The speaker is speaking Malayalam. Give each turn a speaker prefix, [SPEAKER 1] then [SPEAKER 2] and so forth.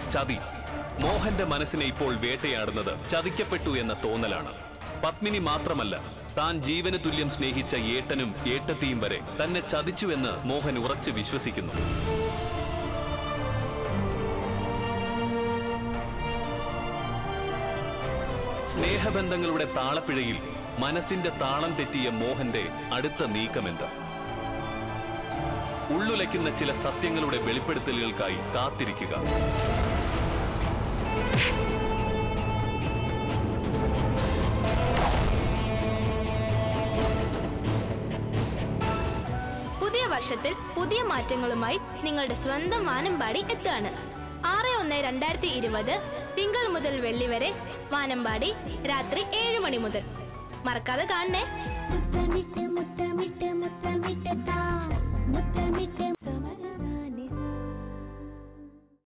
[SPEAKER 1] ചതി മോഹന്റെ മനസ്സിനെ ഇപ്പോൾ വേട്ടയാടുന്നത് ചതിക്കപ്പെട്ടു എന്ന തോന്നലാണ് പത്മിനി മാത്രമല്ല താൻ ജീവന് തുല്യം സ്നേഹിച്ച ഏട്ടനും ഏട്ടത്തിയും വരെ തന്നെ ചതിച്ചുവെന്ന് മോഹൻ ഉറച്ചു വിശ്വസിക്കുന്നു സ്നേഹബന്ധങ്ങളുടെ താളപ്പിഴയിൽ മനസ്സിന്റെ താളം തെറ്റിയ മോഹന്റെ അടുത്ത നീക്കമെന്ത് ഉള്ളുലയ്ക്കുന്ന ചില സത്യങ്ങളുടെ വെളിപ്പെടുത്തലുകൾക്കായി കാത്തിരിക്കുക
[SPEAKER 2] പുതിയ വർഷത്തിൽ പുതിയ മാറ്റങ്ങളുമായി നിങ്ങളുടെ സ്വന്തം വാനമ്പാടി എത്തുകയാണ് ആറ് ഒന്ന് രണ്ടായിരത്തി ഇരുപത് തിങ്കൾ മുതൽ വെള്ളി വരെ വാനമ്പാടി രാത്രി ഏഴ് മണി മുതൽ മറക്കാതെ കാണണേ
[SPEAKER 3] മുത്തമിട്ട് മുത്തമിട്ട്